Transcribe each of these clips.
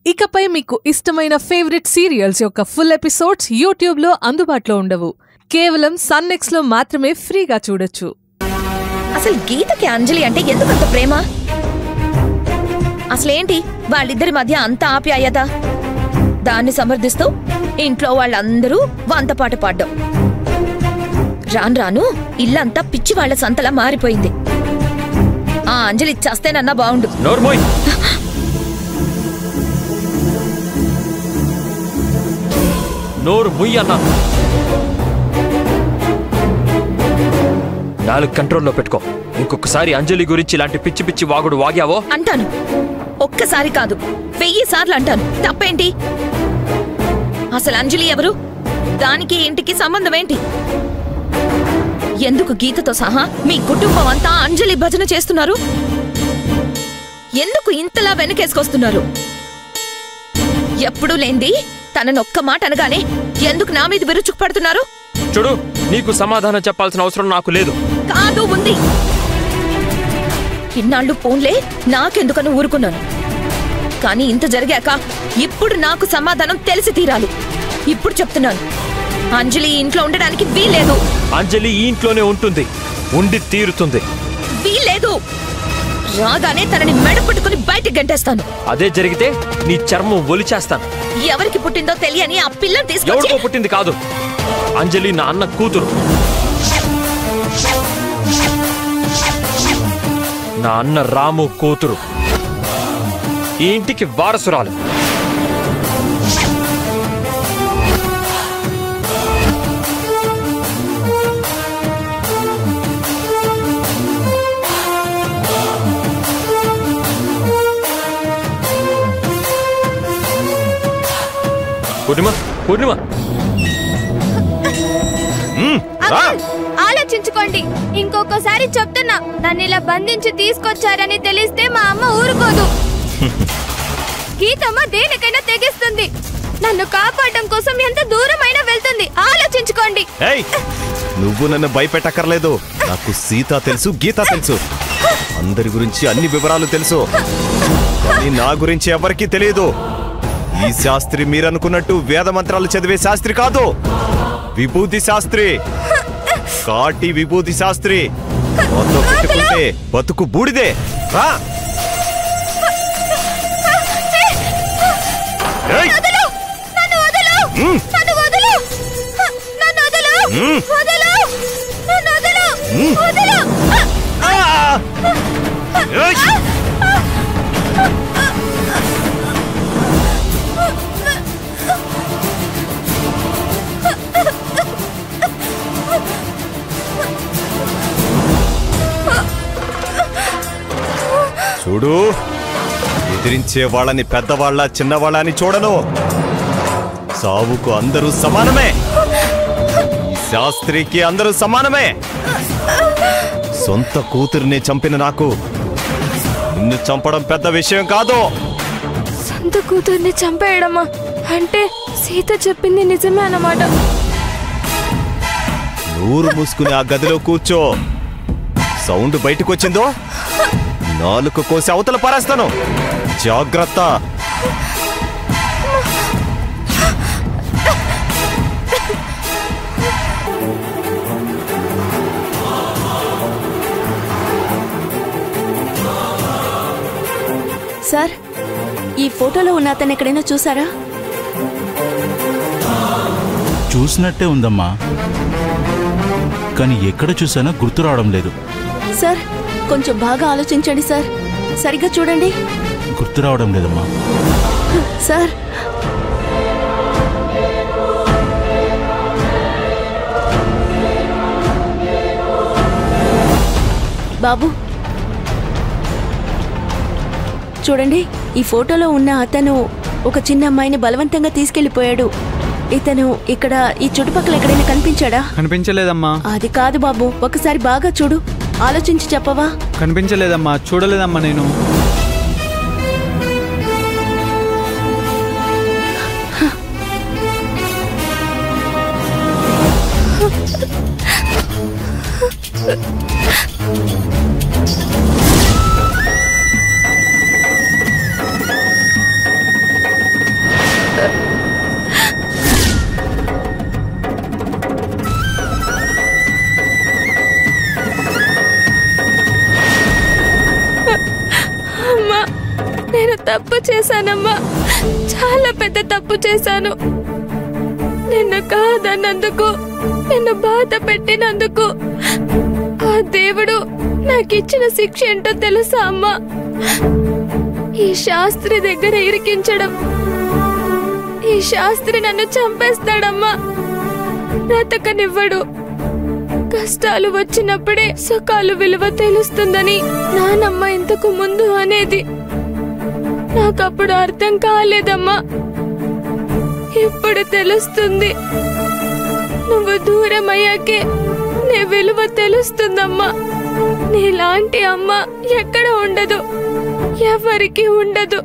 ఇకపై మీకు ఇష్టమైన ఫేవరెట్ సీరియల్స్ యొక్క ఫుల్ ఎపిసోడ్స్ యూట్యూబ్లో అందుబాటులో ఉండవు కేవలం సన్నెక్స్లో మాత్రమే ఫ్రీగా చూడొచ్చు అసలు గీతకి అంజలి అంటే ఎందుకంత ప్రేమ అసలేంటి వాళ్ళిద్దరి మధ్య అంత ఆప్యాయత దాన్ని సమర్థిస్తూ ఇంట్లో వాళ్ళందరూ వంతపాట పాడ్డం రాను రాను ఇల్లంతా పిచ్చి వాళ్ళ సంతలా మారిపోయింది ఆ అంజలి చస్తేనన్నా బావుండు నోర్మోయ్ నోరు ముయ్యి అన్నా నాలుగు కంట్రోల్లో పెట్టుకో ఇంకొకసారి అంజలి గురించి ఇలాంటి పిచ్చి పిచ్చి వాగుడు వాగావో అంటాను ఒక్కసారి కాదు వెయ్యి సార్లు అంటాను తప్పేంటి అసలు అంజలి ఎవరు దానికి ఇంటికి సంబంధం ఏంటి ఎందుకు గీతతో సహా మీ కుటుంబం అంతా అంజలి భజన చేస్తున్నారు ఎందుకు ఇంతలా వెనకేసుకొస్తున్నారు ఎప్పుడూ లేంది తనని ఒక్క మాట అనగానే ఎందుకు నా మీద విరుచుకు పడుతున్నారు చూడు నీకు సమాధానం చెప్పాల్సిన అవసరం నాకు లేదు కాదు ఉంది ఇన్నాళ్ళు ఫోన్లే నాకెందుకని ఊరుకున్నాను కానీ ఇంత జరిగాక ఇప్పుడు నాకు సమాధానం తెలిసి తీరాలి ఇప్పుడు చెప్తున్నాను అంజలి ఈ ఇంట్లో ఉండడానికి వీలేదు అంజలి ఈ ఇంట్లోనే ఉంటుంది ఉండి తీరుతుంది వీలేదు రాగానే తనని మెడ పట్టుకుని బయటికి గంటేస్తాను అదే జరిగితే నీ చర్మం ఒలిచేస్తాను ఎవరికి పుట్టిందో తెలియని ఆ పిల్లని తీసుకొచ్చి ఎవరికో పుట్టింది కాదు అంజలి నా అన్న కూతురు నా అన్న రాము కూతురు ఈ ఇంటికి వారసురాలు పూర్ణిమ పూర్ణిమ మ్మ్, రా. అంకుల్, ఆలోచించుకోండి ఇంకొకసారి చెప్తున్నా నన్ను ఇలా బంధించి తీసుకొచ్చారని తెలిస్తే మా అమ్మ ఊరుకోదు గీతమ్మ దేనికైనా తెగిస్తుంది నన్ను కాపాడడం కోసం ఎంత దూరమైనా వెళ్తుంది ఆలోచించుకోండి ఏయ్ నువ్వు నన్ను భయపెట్టక్కర్లేదు నాకు సీత తెలుసు గీత తెలుసు అందరి గురించి అన్ని వివరాలు తెలుసు కానీ నా గురించి ఎవరికీ తెలియదు ఈ శాస్త్రి మీరనుకున్నట్టు వేద మంత్రాలు చదివే శాస్త్రి కాదు విభూతి శాస్త్రి కాటి విభూతి శాస్త్రి నాతో పెట్టుకుంటే బతుకు బూడిదే రా ఏయ్! నన్ను వదలు మ్మ్. నన్ను వదలు నన్ను వదలు మ్మ్. వదలు నన్ను వదలు మ్మ్. వదలు ఆ! ఏయ్! చూడు ఎదిరించే వాళ్ళని పెద్దవాళ్ళ చిన్నవాళ్ళ అని చూడను సావుకు అందరూ సమానమే ఈ శాస్త్రికి అందరూ సమానమే సొంత కూతురిని చంపిన నాకు నిన్ను చంపడం పెద్ద విషయం కాదు సొంత కూతుర్ని చంపేయడమా అంటే సీత చెప్పింది నిజమే అన్నమాట నూరు మూసుకుని ఆ గదిలో కూర్చో సౌండ్ బయటకు వచ్చిందో నాలుగు కోసి అవతల పారేస్తాను జాగ్రత్త సార్ ఈ ఫోటోలో ఉన్న అతను ఎక్కడైనా చూసారా చూసినట్టే ఉందమ్మా కానీ ఎక్కడ చూసానో గుర్తు రావడం లేదు సార్ కొంచెం బాగా ఆలోచించండి సార్ సరిగ్గా చూడండి గుర్తు రావడం లేదమ్మా సార్ బాబు చూడండి ఈ ఫోటోలో ఉన్న అతను ఒక చిన్న అమ్మాయిని బలవంతంగా తీసుకెళ్లిపోయాడు ఇతను ఇక్కడ ఈ చుట్టుపక్కల ఎక్కడైనా కనిపించాడా కనిపించలేదమ్మా అది కాదు బాబు ఒకసారి బాగా చూడు ఆలోచించి చెప్పవా కనిపించలేదమ్మా చూడలేదమ్మా నేను చేశానమ్మా చాలా పెద్ద తప్పు చేశాను నిన్ను కాదన్నందుకు నిన్ను బాధ పెట్టినందుకు ఆ దేవుడు నాకిచ్చిన శిక్ష ఏంటో తెలుసా అమ్మా ఈ శాస్త్రి దగ్గర ఇరికించడం ఈ శాస్త్రి నన్ను చంపేస్తాడమ్మా బ్రతకనివ్వడు కష్టాలు వచ్చినప్పుడే సుఖాలు విలువ తెలుస్తుందని నానమ్మ ఇంతకు ముందు అనేది నాకప్పుడు అర్థం కాలేదమ్మా ఇప్పుడు తెలుస్తుంది నువ్వు దూరం అయ్యాకే నీ విలువ తెలుస్తుందమ్మా నీలాంటి అమ్మ ఎక్కడ ఉండదు ఎవరికి ఉండదు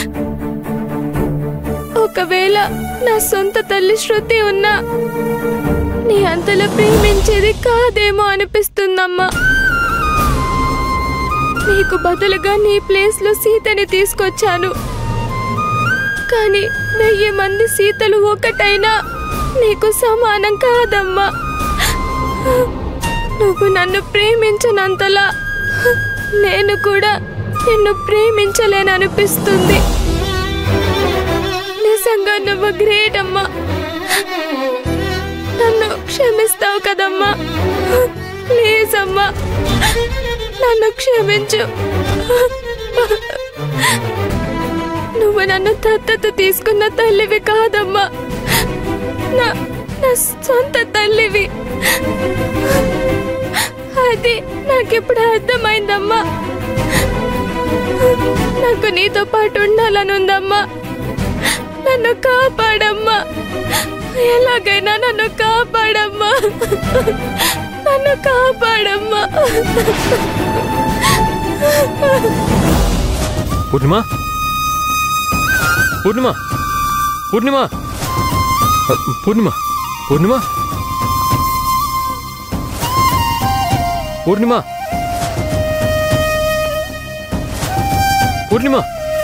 ఒకవేళ నా సొంత తల్లి శృతి ఉన్నా నీ అంతలో ప్రేమించేది కాదేమో అనిపిస్తుందమ్మా నీకు బదులుగా నీ ప్లేస్ లో సీతని తీసుకొచ్చాను కానీ వెయ్యి మంది సీతలు ఒకటైనా నీకు సమానం కాదమ్మా నువ్వు నన్ను ప్రేమించనంతలా నేను కూడా నిన్ను ప్రేమించలేననిపిస్తుంది నిజంగా నువ్వు గ్రేట్ అమ్మా నన్ను క్షమిస్తావు కదమ్మా ప్లీజ్ అమ్మా నన్ను క్షమించు నువ్వు నన్ను దత్తత తీసుకున్న తల్లివి కాదమ్మా నా నా సొంత తల్లివి అది నాకిప్పుడు అర్థమైందమ్మా నాకు నీతో పాటు ఉండాలని ఉందమ్మా నన్ను కాపాడమ్మా ఎలాగైనా నన్ను కాపాడమ్మా నన్ను కాపాడమ్మా పూర్ణిమ పూర్ణిమ పూర్ణిమ అ, పూర్ణిమ పూర్ణిమ పూర్ణిమ పూర్ణిమ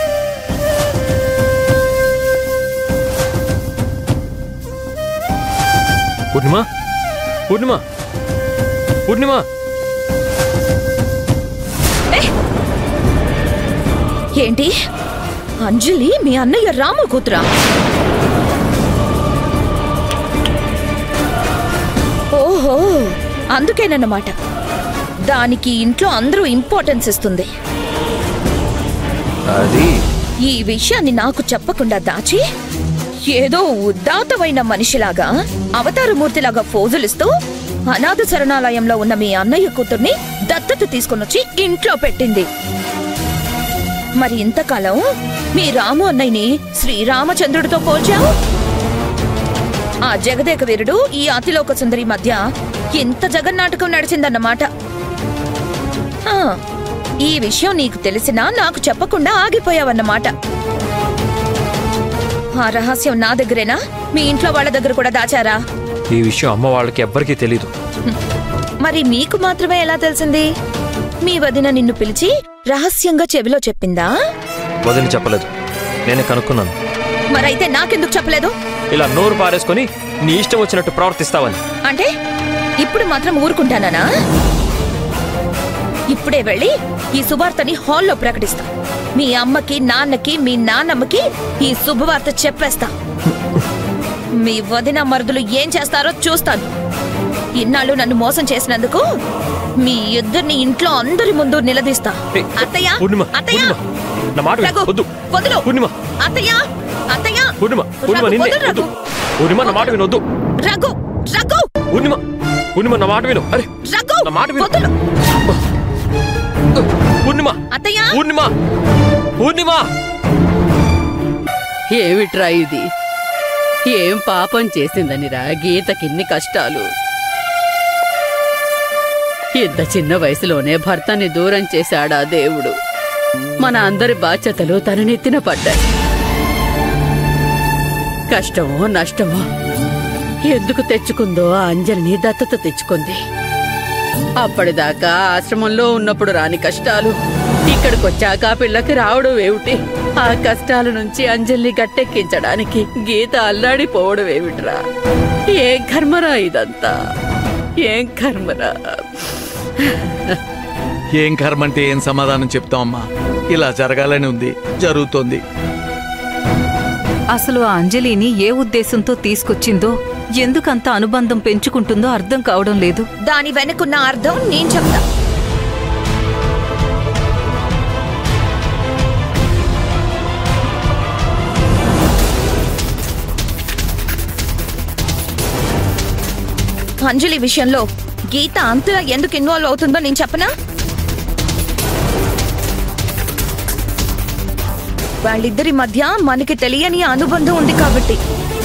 పూర్ణిమ పూర్ణిమ పూర్ణిమ ఏంటి అంజలి మీ అన్నయ్య రాము కూతురా ఓహో అందుకేనన్నమాట దానికి ఇంట్లో అందరూ ఇంపార్టెన్స్ ఇస్తుంది అది ఈ విషయాన్ని నాకు చెప్పకుండా దాచి ఏదో ఉదాత్తమైన మనిషిలాగా అవతారమూర్తిలాగా ఫోజులిస్తూ అనాథ శరణాలయంలో ఉన్న మీ అన్నయ్య కూతుర్ని దత్తత తీసుకొనొచ్చి ఇంట్లో పెట్టింది మరి ఇంతకాలం మీ రాము అన్నయ్యని శ్రీరామచంద్రుడితో పోల్చావు ఆ జగదేక వీరుడు ఈ అతిలోక సుందరి మధ్య ఇంత జగన్నాటకం నడిచిందన్నమాట ఆ, ఈ విషయం నీకు తెలిసినా నాకు చెప్పకుండా ఆగిపోయావన్నమాట ఆ రహస్యం నా దగ్గరేనా మీ ఇంట్లో వాళ్ళ దగ్గర కూడా దాచారా ఈ విషయం అమ్మ వాళ్ళకి ఎవ్వరికీ తెలీదు మరి మీకు మాత్రమే ఎలా తెలిసింది మీ వదిన నిన్ను పిలిచి రహస్యంగా చెవిలో చెప్పిందా వదిలి చెప్పలేదు నేనే కనుక్కున్నాను మరైతే నాకెందుకు చెప్పలేదు ఇలా నోరు పారేసుకొని నీ ఇష్టం వచ్చినట్టు ప్రవర్తిస్తావని అంటే ఇప్పుడు మాత్రం ఊరుకుంటానా ఇప్పుడే వెళ్ళి ఈ శుభార్తని హాల్లో ప్రకటిస్తా మీ అమ్మకి నాన్నకి మీ నాన్నమ్మకి ఈ శుభవార్త చెప్పేస్తా మీ వదిన మరుదులు ఏం చేస్తారో చూస్తాను ఇన్నాళ్ళు నన్ను మోసం చేసినందుకు మీ ఇద్దరిని ఇంట్లో అందరి ముందు నిలదీస్తా ఏయ్, అత్తయ్య పూర్ణిమ, అత్తయ్య పూర్ణిమ, నా మాట విను. రఘు, వద్దు. వదులు పూర్ణిమ. అత్తయ్య అత్తయ్య పూర్ణిమ పూర్ణిమ రఘు, నిన్నే వదులు, వద్దు రఘు. పూర్ణిమ నా మాట వినొద్దు రఘు రఘు పూర్ణిమ పూర్ణిమ నా మాట విను అరే రఘు నా మాట విను వదులు పూర్ణిమ అత్తయ్య పూర్ణిమ పూర్ణిమ ఏమిట్రా ఇది ఏం పాపం చేసిందనిరా గీతకిన్ని కష్టాలు ఇంత చిన్న వయసులోనే భర్తని దూరం చేశాడా దేవుడు మన అందరి బాధ్యతలు తన నెత్తిన పడ్డాయి కష్టమో నష్టమో ఎందుకు తెచ్చుకుందో ఆ అంజలిని దత్తత తెచ్చుకుంది అప్పటిదాకా ఆశ్రమంలో ఉన్నప్పుడు రాని కష్టాలు ఇక్కడికొచ్చాక ఆ పిల్లకి రావడం ఏమిటి ఆ కష్టాల నుంచి అంజలిని గట్టెక్కించడానికి గీత అల్లాడిపోవడం ఏమిట్రా ఏం కర్మరా ఇదంతా ఏం కర్మరా ఏం కర్మంటే ఏం సమాధానం చెప్తామమ్మా ఇలా జరగాలని ఉంది జరుగుతోంది అసలు ఆ అంజలిని ఏ ఉద్దేశంతో తీసుకొచ్చిందో ఎందుకంత అనుబంధం పెంచుకుంటుందో అర్థం కావడం లేదు దాని వెనుకున్న అర్థం నేను చెప్తా అంజలి విషయంలో గీత అంతలా ఎందుకు ఇన్వాల్వ్ అవుతుందో నేను చెప్పనా వాళ్ళిద్దరి మధ్య మనకి తెలియని అనుబంధం ఉంది కాబట్టి